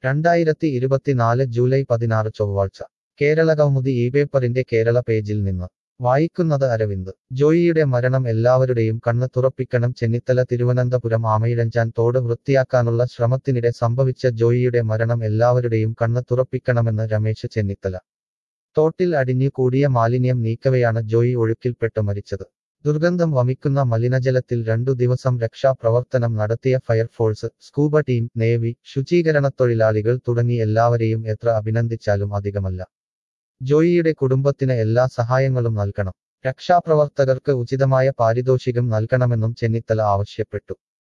രണ്ടായിരത്തി ഇരുപത്തിനാല് ജൂലൈ പതിനാറ് ചൊവ്വാഴ്ച കേരള കൗമുദി ഈ പേപ്പറിന്റെ കേരള പേജിൽ നിന്ന് വായിക്കുന്നത് അരവിന്ദ് ജോയിയുടെ മരണം എല്ലാവരുടെയും കണ്ണ് തുറപ്പിക്കണം ചെന്നിത്തല തിരുവനന്തപുരം ആമയിഴഞ്ചാൻ തോട് വൃത്തിയാക്കാനുള്ള ശ്രമത്തിനിടെ സംഭവിച്ച ജോയിയുടെ മരണം എല്ലാവരുടെയും കണ്ണ് തുറപ്പിക്കണമെന്ന് രമേശ് ചെന്നിത്തല തോട്ടിൽ അടിഞ്ഞു കൂടിയ മാലിന്യം നീക്കവെയാണ് ജോയി ഒഴുക്കിൽപ്പെട്ട് മരിച്ചത് ദുർഗന്ധം വമിക്കുന്ന മലിനജലത്തിൽ രണ്ടു ദിവസം രക്ഷാപ്രവർത്തനം നടത്തിയ ഫയർഫോഴ്സ് സ്കൂബ ടീം നേവി ശുചീകരണത്തൊഴിലാളികൾ തുടങ്ങി എല്ലാവരെയും എത്ര അഭിനന്ദിച്ചാലും അധികമല്ല ജോയിയുടെ കുടുംബത്തിന് എല്ലാ സഹായങ്ങളും നൽകണം രക്ഷാപ്രവർത്തകർക്ക് ഉചിതമായ പാരിതോഷികം നൽകണമെന്നും ചെന്നിത്തല ആവശ്യപ്പെട്ടു